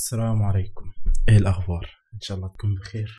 السلام عليكم ايه الاخبار ان شاء الله تكون بخير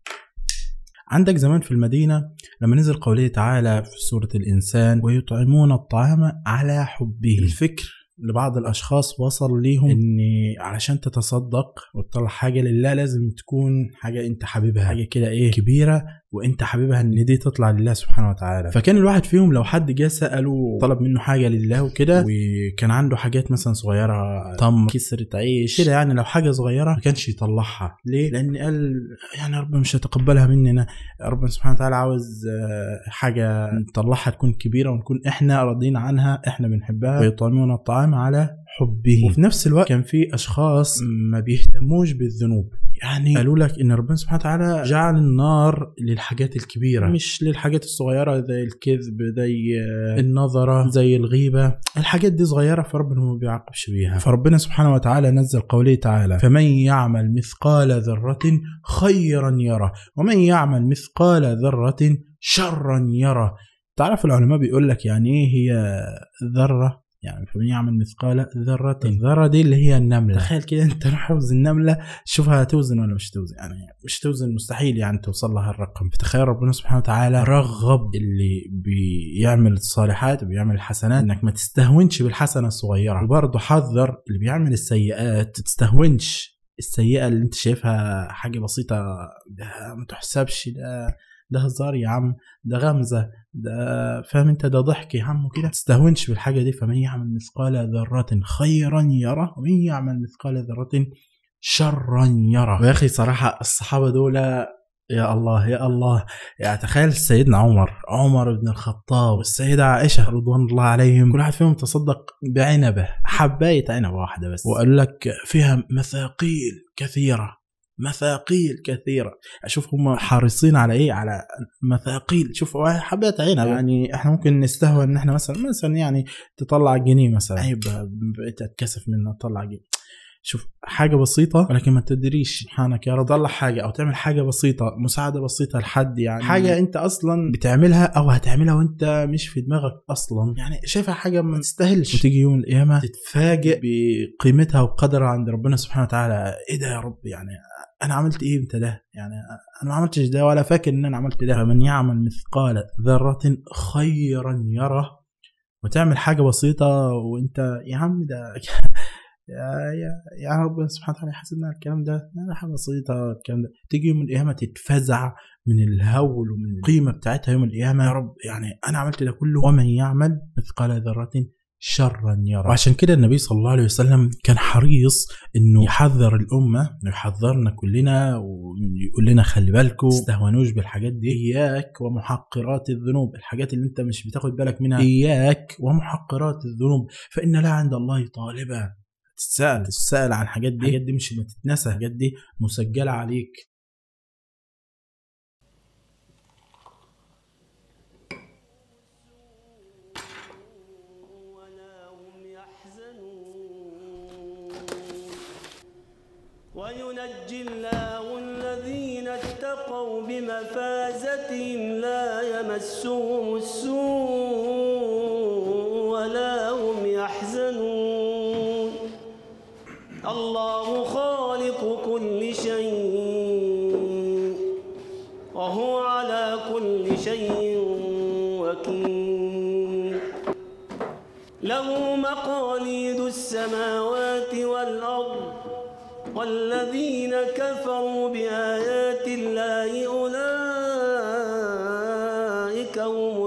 عندك زمان في المدينة لما نزل قوله تعالى في سورة الإنسان ويطعمون الطعام على حبه الفكر لبعض الأشخاص وصل ليهم إن علشان تتصدق وتطلع حاجة لله لازم تكون حاجة أنت حاببها حاجة كده إيه كبيرة وأنت حاببها إن دي تطلع لله سبحانه وتعالى فكان الواحد فيهم لو حد جه سأله طلب منه حاجة لله وكده وكان عنده حاجات مثلا صغيرة تمر كسرة عيش كده يعني لو حاجة صغيرة ما كانش يطلعها ليه؟ لأن قال يعني ربنا مش هيتقبلها مننا ربنا سبحانه وتعالى عاوز آه، حاجة نطلعها تكون كبيرة ونكون احنا راضيين عنها احنا بنحبها ويطعمون الطعام على حبه وفي نفس الوقت كان في اشخاص ما بيهتموش بالذنوب يعني قالوا لك ان ربنا سبحانه وتعالى جعل النار للحاجات الكبيره مش للحاجات الصغيره زي الكذب زي آه، النظره زي الغيبه الحاجات دي صغيره فربنا ما بيعاقبش بيها فربنا سبحانه وتعالى نزل قوله تعالى فمن يعمل مثقال ذره خيرا يره ومن يعمل مثقال ذره شرا يره تعرف العلماء بيقول لك يعني ايه هي ذره يعني فمن يعمل مثقال ذرة الذرة دي اللي هي النملة تخيل كده انت حافظ النملة شوفها هتوزن ولا مش توزن يعني مش توزن مستحيل يعني توصل لها الرقم فتخيل ربنا سبحانه وتعالى رغب اللي بيعمل الصالحات وبيعمل الحسنات انك ما تستهونش بالحسنة الصغيرة وبرضه حذر اللي بيعمل السيئات تستهونش السيئة اللي انت شايفها حاجة بسيطة ده ما تحسبش ده ده هزار يا عم ده غمزة ده فاهم انت ده ضحك يا عم وكده تستهونش بالحاجة دي فمن يعمل مثقال ذرة خيرا يره ومن يعمل مثقال ذرة شرا يره ويا اخي صراحة الصحابة دول يا الله يا الله يعني تخيل سيدنا عمر عمر بن الخطاب والسيدة عائشة رضوان الله عليهم كل واحد فيهم تصدق بعنبة حباية عنبة واحدة بس وقال لك فيها مثاقيل كثيرة مثاقيل كثيرة اشوف هم حريصين على ايه على مثاقيل شوف حبات عنب يعني احنا ممكن نستهوى ان احنا مثلا مثلا يعني تطلع جنيه مثلا عيب بقيت اتكسف من اطلع جنيه شوف حاجة بسيطة ولكن ما تدريش سبحانك يا رب تطلع حاجة أو تعمل حاجة بسيطة مساعدة بسيطة لحد يعني حاجة أنت أصلا بتعملها أو هتعملها وأنت مش في دماغك أصلا يعني شايفها حاجة ما تستاهلش وتيجي يوم القيامة تتفاجئ بقيمتها وقدرها عند ربنا سبحانه وتعالى إيه ده يا رب يعني انا عملت ايه انت ده يعني انا ما عملتش ده ولا فاكر ان انا عملت ده فمن يعمل مثقال ذره خيرا يره وتعمل حاجه بسيطه وانت يا عم ده يا يا يا رب سبحانه وتعالى يحاسبنا على الكلام ده لا حاجه بسيطه الكلام ده تيجي يوم القيامه تتفزع من الهول ومن القيمه بتاعتها يوم القيامه يا رب يعني انا عملت ده كله ومن يعمل مثقال ذره شرا يرى وعشان كده النبي صلى الله عليه وسلم كان حريص انه يحذر الامه انه يحذرنا كلنا ويقول لنا خلي بالكم تستهونوش بالحاجات دي اياك ومحقرات الذنوب الحاجات اللي انت مش بتاخد بالك منها اياك ومحقرات الذنوب فان لا عند الله طالبه تتسأل تتسأل عن الحاجات دي الحاجات دي مش ما تتنسى الحاجات دي مسجلة عليك ولا هم يحزنون وينجي الله الذين اتقوا بمفازتهم لا يمسهم السوء ولا هم يحزنون الله خالق كل شيء وهو على كل شيء وكيل له مقاليد السماوات والأرض والذين كفروا بآيات الله أولئك هم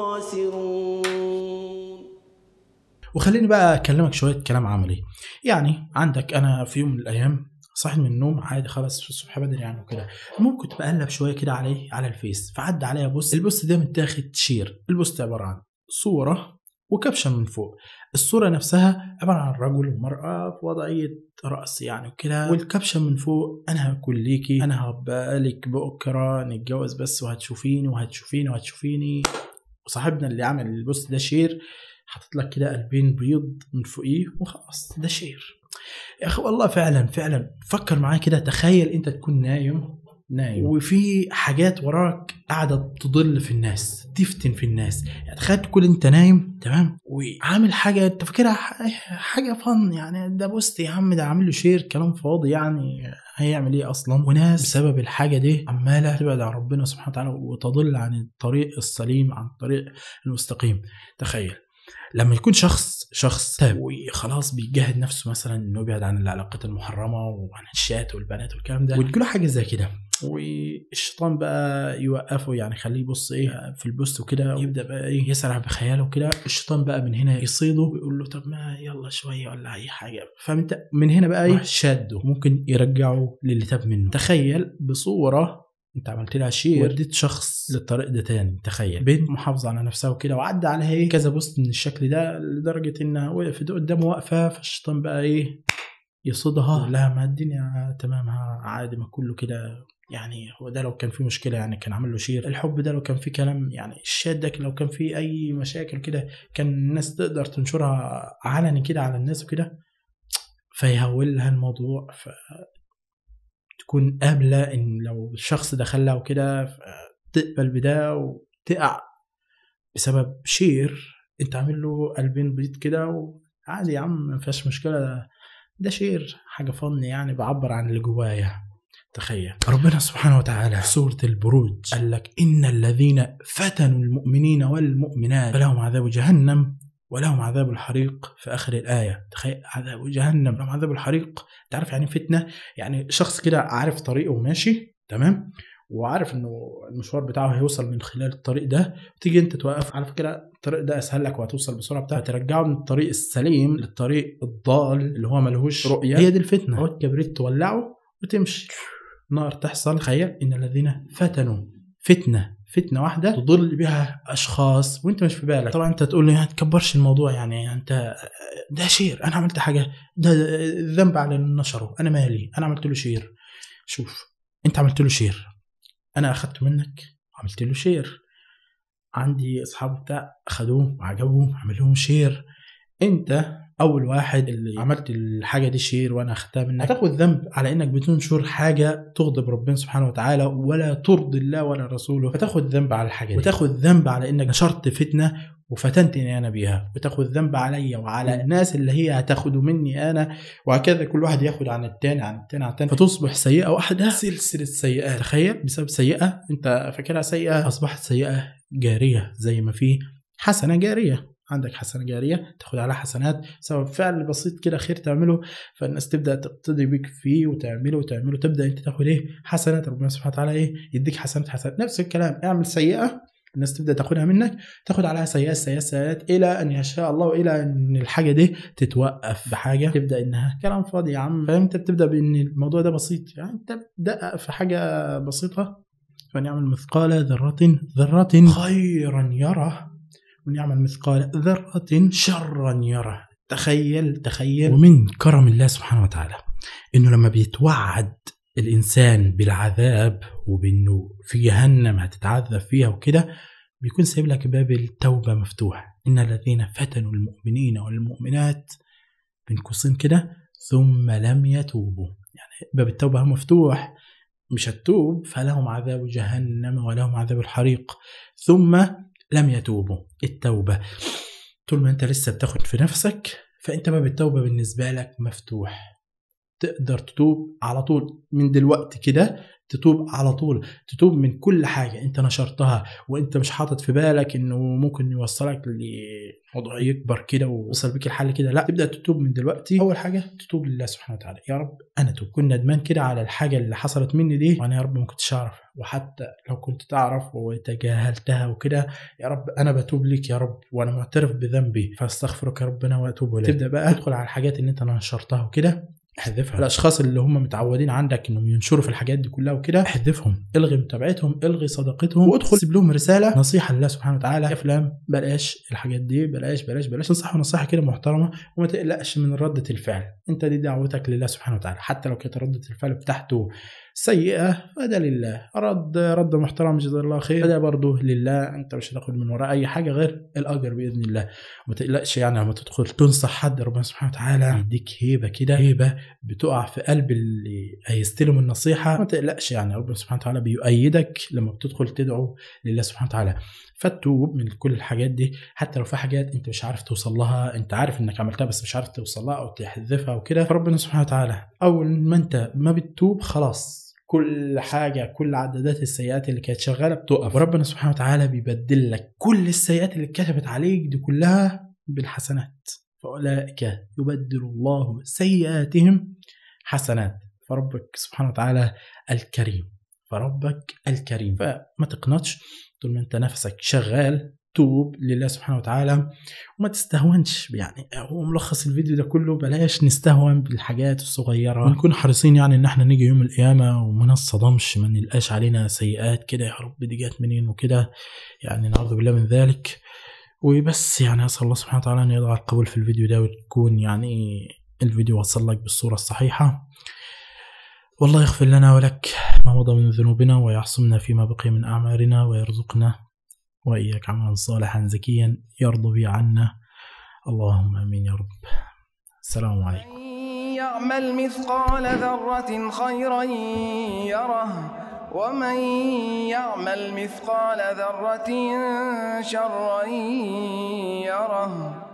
الخاسرون وخليني بقى اكلمك شويه كلام عملي يعني عندك انا في يوم من الايام صاحي من النوم عادي خلاص في الصبح بدري يعني وكده المهم كنت بقلب شويه كده عليه على الفيس فعدى عليا بوست البوست ده متاخد شير البوست عباره عن صوره وكابشن من فوق الصورة نفسها عبارة عن رجل ومرأة في وضعية رأس يعني وكده والكابشن من فوق أنا هكون ليكي أنا هبقى لك بكرة نتجوز بس وهتشوفيني وهتشوفيني وهتشوفيني وصاحبنا اللي عمل البوست ده شير حاطط لك كده قلبين بيض من فوقيه وخلاص ده شير يا اخي والله فعلا فعلا فكر معايا كده تخيل انت تكون نايم نايم وفي حاجات وراك قاعده تضل في الناس تفتن في الناس يعني تخيل تكون انت نايم تمام وعامل حاجه انت فاكرها ح- حاجه فن يعني ده بوست يا عم ده عامل له شير كلام فاضي يعني هيعمل ايه اصلا وناس بسبب الحاجه دي عماله تبعد عن ربنا سبحانه وتعالى وتضل عن الطريق السليم عن الطريق المستقيم تخيل لما يكون شخص شخص تاب وخلاص بيجاهد نفسه مثلا انه يبعد عن العلاقات المحرمه وعن الشات والبنات والكلام ده وتجيله حاجه زي كده والشيطان بقى يوقفه يعني خليه يبص ايه في البوست وكده يبدا بقى ايه يسرح بخياله وكده الشيطان بقى من هنا يصيده ويقول له طب ما يلا شويه ولا اي حاجه فاهم انت من هنا بقى ايه شاده ممكن يرجعه للي تاب منه تخيل بصوره انت عملت لها شير وديت شخص للطريق ده تاني تخيل بنت محافظه على نفسها وكده وعدى عليها ايه كذا بوست من الشكل ده لدرجه انها وقفت قدامه واقفه فالشيطان بقى ايه يصدها لا ما الدنيا تمامها عادي ما كله كده يعني هو ده لو كان في مشكله يعني كان عامل له شير الحب ده لو كان في كلام يعني الشات ده لو كان في اي مشاكل كده كان الناس تقدر تنشرها علني كده على الناس وكده فيهول لها الموضوع ف تكون قابله ان لو الشخص دخلها وكده تقبل بده وتقع بسبب شير انت عامل له قلبين بيض كده وعادي يا عم ما فيهاش مشكله ده, ده شير حاجه فن يعني بعبر عن اللي جوايا تخيل ربنا سبحانه وتعالى في سورة البروج قال لك إن الذين فتنوا المؤمنين والمؤمنات فلهم عذاب جهنم ولهم عذاب الحريق في آخر الآية تخيل عذاب جهنم لهم عذاب الحريق تعرف يعني فتنة يعني شخص كده عارف طريقه وماشي تمام وعارف انه المشوار بتاعه هيوصل من خلال الطريق ده تيجي انت توقف على فكره الطريق ده اسهل لك وهتوصل بسرعه بتاع ترجعه من الطريق السليم للطريق الضال اللي هو ملهوش رؤيه هي دي الفتنه هو الكبريت تولعه وتمشي نار تحصل تخيل ان الذين فتنوا فتنه فتنه واحده تضل بها اشخاص وانت مش في بالك طبعا انت تقول لي ما تكبرش الموضوع يعني انت ده شير انا عملت حاجه ده ذنب على اللي نشره انا مالي انا عملت له شير شوف انت عملت له شير انا اخدته منك عملت له شير عندي اصحاب بتاع اخدوه وعجبهم عمل لهم شير انت اول واحد اللي عملت الحاجه دي شير وانا اخدتها منك هتاخد ذنب على انك بتنشر حاجه تغضب ربنا سبحانه وتعالى ولا ترضي الله ولا رسوله فتاخد ذنب على الحاجه دي وتاخد ذنب على انك نشرت فتنه وفتنتني انا بيها وتاخد ذنب عليا وعلى الناس اللي هي هتاخده مني انا وهكذا كل واحد ياخد عن التاني عن التاني عن التاني فتصبح سيئه واحده سلسله سيئات تخيل بسبب سيئه انت فاكرها سيئه اصبحت سيئه جاريه زي ما في حسنه جاريه عندك حسنه جاريه تاخد عليها حسنات سبب فعل بسيط كده خير تعمله فالناس تبدا تقتدي بيك فيه وتعمله وتعمله تبدا انت تاخد ايه حسنات ربنا سبحانه وتعالى ايه يديك حسنات حسنات نفس الكلام اعمل سيئه الناس تبدا تاخدها منك تاخد عليها سيئات سيئات سيئات الى ان يشاء الله والى ان الحاجه دي تتوقف بحاجه تبدا انها كلام فاضي يا عم فانت بتبدا بان الموضوع ده بسيط يعني انت دقق في حاجه بسيطه فان يعمل مثقال ذره ذره خيرا يره ومن يعمل مثقال ذرة شرا يره تخيل تخيل ومن كرم الله سبحانه وتعالى انه لما بيتوعد الانسان بالعذاب وبانه في جهنم هتتعذب فيها وكده بيكون سايب لك باب التوبه مفتوح ان الذين فتنوا المؤمنين والمؤمنات بين قوسين كده ثم لم يتوبوا يعني باب التوبه مفتوح مش هتتوب فلهم عذاب جهنم ولهم عذاب الحريق ثم لم يتوبوا التوبة طول ما انت لسه بتاخد في نفسك فانت باب التوبة بالنسبة لك مفتوح تقدر تتوب على طول من دلوقتي كده تتوب على طول تتوب من كل حاجة انت نشرتها وانت مش حاطط في بالك انه ممكن يوصلك لموضوع يكبر كده ويوصل بيك الحل كده لا تبدا تتوب من دلوقتي اول حاجة تتوب لله سبحانه وتعالى يا رب انا توب كنت ندمان كده على الحاجة اللي حصلت مني دي وانا يا رب ما كنتش اعرف وحتى لو كنت تعرف وتجاهلتها وكده يا رب انا بتوب ليك يا رب وانا معترف بذنبي فاستغفرك يا ربنا واتوب اليك تبدا بقى تدخل على الحاجات اللي انت نشرتها وكده احذفها الاشخاص اللي هم متعودين عندك انهم ينشروا في الحاجات دي كلها وكده احذفهم الغي متابعتهم الغي صداقتهم وادخل سيب لهم رساله نصيحه لله سبحانه وتعالى يا فلان بلاش الحاجات دي بلاش بلاش بلاش انصحه نصيحه كده محترمه وما تقلقش من رده الفعل انت دي دعوتك لله سبحانه وتعالى حتى لو كانت رده الفعل بتاعته سيئة فده لله رد رد محترم جزاه الله خير فده برضه لله انت مش هتاخد من وراه اي حاجة غير الاجر باذن الله وما تقلقش يعني لما تدخل تنصح حد ربنا سبحانه وتعالى يديك هيبة كده هيبة بتقع في قلب اللي هيستلم النصيحة ما تقلقش يعني ربنا سبحانه وتعالى بيؤيدك لما بتدخل تدعو لله سبحانه وتعالى فتوب من كل الحاجات دي حتى لو في حاجات انت مش عارف توصل لها انت عارف انك عملتها بس مش عارف توصل لها او تحذفها وكده فربنا سبحانه وتعالى اول ما انت ما بتتوب خلاص كل حاجة كل عدادات السيئات اللي كانت شغالة بتقف وربنا سبحانه وتعالى بيبدل لك كل السيئات اللي اتكتبت عليك دي كلها بالحسنات فأولئك يبدل الله سيئاتهم حسنات فربك سبحانه وتعالى الكريم فربك الكريم فما تقنطش طول ما انت نفسك شغال توب لله سبحانه وتعالى وما تستهونش يعني هو ملخص الفيديو ده كله بلاش نستهون بالحاجات الصغيره ونكون حريصين يعني ان احنا نيجي يوم القيامه وما نصدمش ما نلقاش علينا سيئات كده يا رب دي جت منين وكده يعني نعوذ بالله من ذلك وبس يعني اسال الله سبحانه وتعالى ان يضع القبول في الفيديو ده وتكون يعني الفيديو وصل لك بالصوره الصحيحه والله يغفر لنا ولك ما مضى من ذنوبنا ويعصمنا فيما بقي من أعمالنا ويرزقنا وإياك عملا صالحا زكيا يرضى به عنا اللهم آمين يا رب السلام عليكم من يعمل مثقال ذرة خيرا يره ومن يعمل مثقال ذرة شرا يره